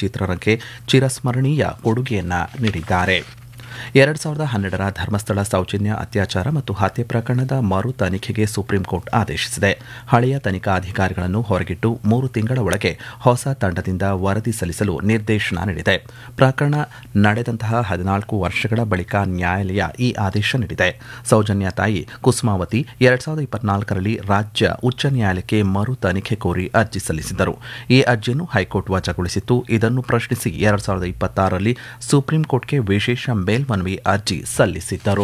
ಚಿತ್ರರಂಗಕ್ಕೆ ಚಿರಸ್ಮರಣೀಯ ಕೊಡುಗೆಯನ್ನ ನೀಡಿದ್ದಾರೆ ಎರಡು ಸಾವಿರದ ಹನ್ನೆರಡರ ಧರ್ಮಸ್ಥಳ ಸೌಜನ್ಯ ಅತ್ಯಾಚಾರ ಮತ್ತು ಹತ್ಯೆ ಪ್ರಕರಣದ ಮರು ತನಿಖೆಗೆ ಸುಪ್ರೀಂ ಕೋರ್ಟ್ ಆದೇಶಿಸಿದೆ ಹಳೆಯ ತನಿಖಾ ಅಧಿಕಾರಿಗಳನ್ನು ಹೊರಗಿಟ್ಟು ಮೂರು ತಿಂಗಳ ಒಳಗೆ ಹೊಸ ತಂಡದಿಂದ ವರದಿ ಸಲ್ಲಿಸಲು ನಿರ್ದೇಶನ ನೀಡಿದೆ ಪ್ರಕರಣ ನಡೆದಂತಹ ಹದಿನಾಲ್ಕು ವರ್ಷಗಳ ಬಳಿಕ ನ್ಯಾಯಾಲಯ ಈ ಆದೇಶ ನೀಡಿದೆ ಸೌಜನ್ಯ ತಾಯಿ ಕುಸುಮಾವತಿ ಎರಡ್ ಸಾವಿರದ ಇಪ್ಪತ್ನಾಲ್ಕರಲ್ಲಿ ರಾಜ್ಯ ಉಚ್ಚ ನ್ಯಾಯಾಲಯಕ್ಕೆ ಮರು ತನಿಖೆ ಕೋರಿ ಅರ್ಜಿ ಸಲ್ಲಿಸಿದ್ದರು ಈ ಅರ್ಜಿಯನ್ನು ಹೈಕೋರ್ಟ್ ವಜಾಗೊಳಿಸಿತ್ತು ಇದನ್ನು ಪ್ರಶ್ನಿಸಿ ಎರಡ್ ಸಾವಿರದ ಇಪ್ಪತ್ತಾರರಲ್ಲಿ ಸುಪ್ರೀಂ ಕೋರ್ಟ್ಗೆ ವಿಶೇಷ ಮೇಲ್ಮನವಿ ಅರ್ಜಿ ಸಲ್ಲಿಸಿದ್ದರು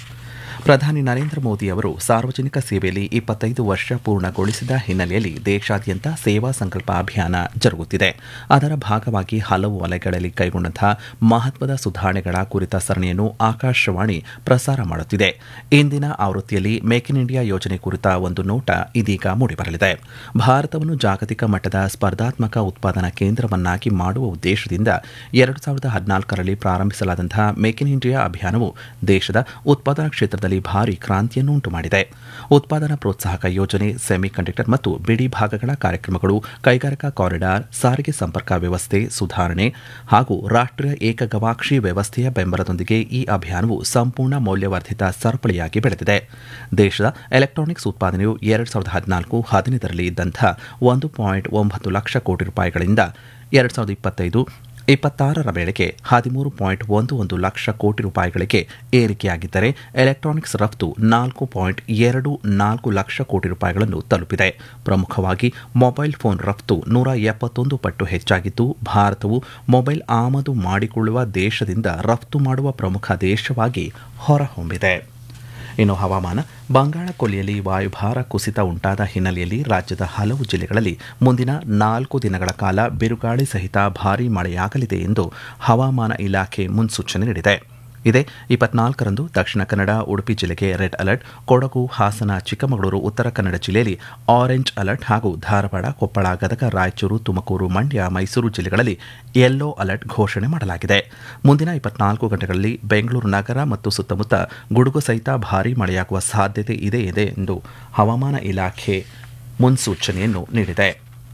ಪ್ರಧಾನಿ ನರೇಂದ್ರ ಮೋದಿ ಅವರು ಸಾರ್ವಜನಿಕ ಸೇವೆಯಲ್ಲಿ ಇಪ್ಪತ್ತೈದು ವರ್ಷ ಪೂರ್ಣಗೊಳಿಸಿದ ಹಿನ್ನೆಲೆಯಲ್ಲಿ ದೇಶಾದ್ಯಂತ ಸೇವಾ ಸಂಕಲ್ಪ ಅಭಿಯಾನ ಜರುಗುತ್ತಿದೆ ಅದರ ಭಾಗವಾಗಿ ಹಲವು ವಲಯಗಳಲ್ಲಿ ಕೈಗೊಂಡಂತಹ ಮಹತ್ವದ ಸುಧಾರಣೆಗಳ ಕುರಿತ ಸರಣಿಯನ್ನು ಆಕಾಶವಾಣಿ ಪ್ರಸಾರ ಮಾಡುತ್ತಿದೆ ಇಂದಿನ ಆವೃತ್ತಿಯಲ್ಲಿ ಮೇಕ್ ಇನ್ ಇಂಡಿಯಾ ಯೋಜನೆ ಕುರಿತ ಒಂದು ನೋಟ ಇದೀಗ ಮೂಡಿಬರಲಿದೆ ಭಾರತವನ್ನು ಜಾಗತಿಕ ಮಟ್ಟದ ಸ್ಪರ್ಧಾತ್ಮಕ ಉತ್ಪಾದನಾ ಕೇಂದ್ರವನ್ನಾಗಿ ಮಾಡುವ ಉದ್ದೇಶದಿಂದ ಎರಡು ಸಾವಿರದ ಹದಿನಾಲ್ಕರಲ್ಲಿ ಪ್ರಾರಂಭಿಸಲಾದಂತಹ ಮೇಕ್ ಇನ್ ಇಂಡಿಯಾ ಅಭಿಯಾನವು ದೇಶದ ಉತ್ಪಾದನಾ ಕ್ಷೇತ್ರದಲ್ಲಿ ಭಾರಿ ಕ್ರಾಂತಿಯನ್ನು ಉಂಟು ಮಾಡಿದೆ ಉತ್ಪಾದನಾ ಪ್ರೋತ್ಸಾಹಕ ಯೋಜನೆ ಸೆಮಿ ಕಂಡಕ್ಟರ್ ಮತ್ತು ಬಿಡಿ ಭಾಗಗಳ ಕಾರ್ಯಕ್ರಮಗಳು ಕೈಗಾರಿಕಾ ಕಾರಿಡಾರ್ ಸಾರಿಗೆ ಸಂಪರ್ಕ ವ್ಯವಸ್ಥೆ ಸುಧಾರಣೆ ಹಾಗೂ ರಾಷ್ಟ್ರೀಯ ಏಕಗವಾಕ್ಷಿ ವ್ಯವಸ್ಥೆಯ ಬೆಂಬಲದೊಂದಿಗೆ ಈ ಅಭಿಯಾನವು ಸಂಪೂರ್ಣ ಮೌಲ್ಯವರ್ಧಿತ ಸರಪಳಿಯಾಗಿ ಬೆಳೆದಿದೆ ದೇಶದ ಎಲೆಕ್ಟ್ರಾನಿಕ್ಸ್ ಉತ್ಪಾದನೆಯು ಎರಡು ಸಾವಿರದ ಹದಿನಾಲ್ಕು ಹದಿನೈದರಲ್ಲಿ ಇದ್ದಂಥ ಒಂದು ಪಾಯಿಂಟ್ ಒಂಬತ್ತು ಲಕ್ಷ ಕೋಟಿ ರೂಪಾಯಿಗಳಿಂದ ಎರಡು ಸಾವಿರದ ಇಪ್ಪತ್ತೈದು ಇಪ್ಪತ್ತಾರರ ವೇಳೆಗೆ ಹದಿಮೂರು ಪಾಯಿಂಟ್ ಒಂದು ಒಂದು ಲಕ್ಷ ಕೋಟಿ ರೂಪಾಯಿಗಳಿಗೆ ಏರಿಕೆಯಾಗಿದ್ದರೆ ಎಲೆಕ್ಟ್ರಾನಿಕ್ಸ್ ರಫ್ತು ನಾಲ್ಕು ಪಾಯಿಂಟ್ ಎರಡು ನಾಲ್ಕು ಲಕ್ಷ ಕೋಟಿ ರೂಪಾಯಿಗಳನ್ನು ತಲುಪಿದೆ ಪ್ರಮುಖವಾಗಿ ಮೊಬೈಲ್ ಫೋನ್ ರಫ್ತು ನೂರ ಎಪ್ಪತ್ತೊಂದು ಪಟ್ಟು ಹೆಚ್ಚಾಗಿದ್ದು ಭಾರತವು ಮೊಬೈಲ್ ಆಮದು ಮಾಡಿಕೊಳ್ಳುವ ದೇಶದಿಂದ ರಫ್ತು ಮಾಡುವ ಪ್ರಮುಖ ದೇಶವಾಗಿ ಹೊರಹೊಮ್ಮಿದೆ ಇನ್ನು ಹವಾಮಾನ ಬಂಗಾಳ ಕೊಲ್ಲಿಯಲ್ಲಿ ವಾಯುಭಾರ ಕುಸಿತ ಉಂಟಾದ ಹಿನ್ನೆಲೆಯಲ್ಲಿ ರಾಜ್ಯದ ಹಲವು ಜಿಲ್ಲೆಗಳಲ್ಲಿ ಮುಂದಿನ ನಾಲ್ಕು ದಿನಗಳ ಕಾಲ ಬಿರುಗಾಳಿ ಸಹಿತ ಭಾರೀ ಮಳೆಯಾಗಲಿದೆ ಎಂದು ಹವಾಮಾನ ಇಲಾಖೆ ಮುನ್ಸೂಚನೆ ನೀಡಿದೆ ಇದೇ ಇಪ್ಪತ್ನಾಲ್ಕರಂದು ದಕ್ಷಿಣ ಕನ್ನಡ ಉಡುಪಿ ಜಿಲ್ಲೆಗೆ ರೆಡ್ ಅಲರ್ಟ್ ಕೊಡಗು ಹಾಸನ ಚಿಕ್ಕಮಗಳೂರು ಉತ್ತರ ಕನ್ನಡ ಜಿಲ್ಲೆಯಲ್ಲಿ ಆರೆಂಜ್ ಅಲರ್ಟ್ ಹಾಗೂ ಧಾರವಾಡ ಕೊಪ್ಪಳ ಗದಗ ರಾಯಚೂರು ತುಮಕೂರು ಮಂಡ್ಯ ಮೈಸೂರು ಜಿಲ್ಲೆಗಳಲ್ಲಿ ಯೆಲ್ಲೋ ಅಲರ್ಟ್ ಘೋಷಣೆ ಮಾಡಲಾಗಿದೆ ಮುಂದಿನ ಇಪ್ಪತ್ನಾಲ್ಕು ಗಂಟೆಗಳಲ್ಲಿ ಬೆಂಗಳೂರು ನಗರ ಮತ್ತು ಸುತ್ತಮುತ್ತ ಗುಡುಗು ಸಹಿತ ಭಾರೀ ಮಳೆಯಾಗುವ ಸಾಧ್ಯತೆ ಇದೆ ಇದೆ ಎಂದು ಹವಾಮಾನ ಇಲಾಖೆ ಮುನ್ಸೂಚನೆಯನ್ನು ನೀಡಿದೆ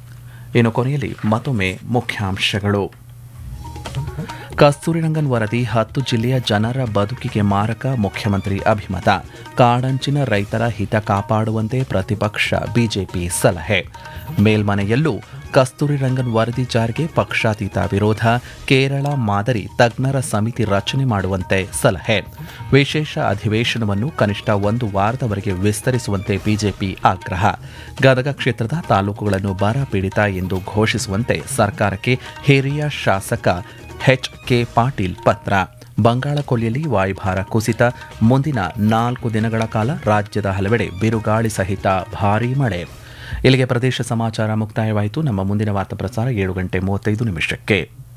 ಇನ್ನು ಕೊನೆಯಲ್ಲಿ ಮತ್ತೊಮ್ಮೆ ಮುಖ್ಯಾಂಶಗಳು ಕಸ್ತೂರಿರಂಗನ್ ವರದಿ ಹತ್ತು ಜಿಲ್ಲೆಯ ಜನರ ಬದುಕಿಗೆ ಮಾರಕ ಮುಖ್ಯಮಂತ್ರಿ ಅಭಿಮತ ಕಾಡಂಚಿನ ರೈತರ ಹಿತ ಕಾಪಾಡುವಂತೆ ಪ್ರತಿಪಕ್ಷ ಬಿಜೆಪಿ ಸಲಹೆ ಮೇಲ್ಮನೆಯಲ್ಲೂ ಕಸ್ತೂರಿರಂಗನ್ ವರದಿ ಜಾರಿಗೆ ಪಕ್ಷಾತೀತ ವಿರೋಧ ಕೇರಳ ಮಾದರಿ ತಜ್ಞರ ಸಮಿತಿ ರಚನೆ ಮಾಡುವಂತೆ ಸಲಹೆ ವಿಶೇಷ ಅಧಿವೇಶನವನ್ನು ಕನಿಷ್ಠ ಒಂದು ವಾರದವರೆಗೆ ವಿಸ್ತರಿಸುವಂತೆ ಬಿಜೆಪಿ ಆಗ್ರಹ ಗದಗ ಕ್ಷೇತ್ರದ ತಾಲೂಕುಗಳನ್ನು ಬರ ಪೀಡಿತ ಎಂದು ಘೋಷಿಸುವಂತೆ ಸರ್ಕಾರಕ್ಕೆ ಹಿರಿಯ ಶಾಸಕ ಎಚ್ ಕೆ ಪಾಟೀಲ್ ಪತ್ರ ಬಂಗಾಳ ಕೊಲ್ಲಿಯಲ್ಲಿ ವಾಯುಭಾರ ಕುಸಿತ ಮುಂದಿನ ನಾಲ್ಕು ದಿನಗಳ ಕಾಲ ರಾಜ್ಯದ ಹಲವೆಡೆ ಬಿರುಗಾಳಿ ಸಹಿತ ಭಾರೀ ಮಳೆ ಇಲ್ಲಿಗೆ ಪ್ರದೇಶ ಸಮಾಚಾರ ಮುಕ್ತಾಯವಾಯಿತು ನಮ್ಮ ಮುಂದಿನ ವಾರ್ತಾ ಪ್ರಸಾರ ಏಳು ಗಂಟೆ ಮೂವತ್ತೈದು ನಿಮಿಷಕ್ಕೆ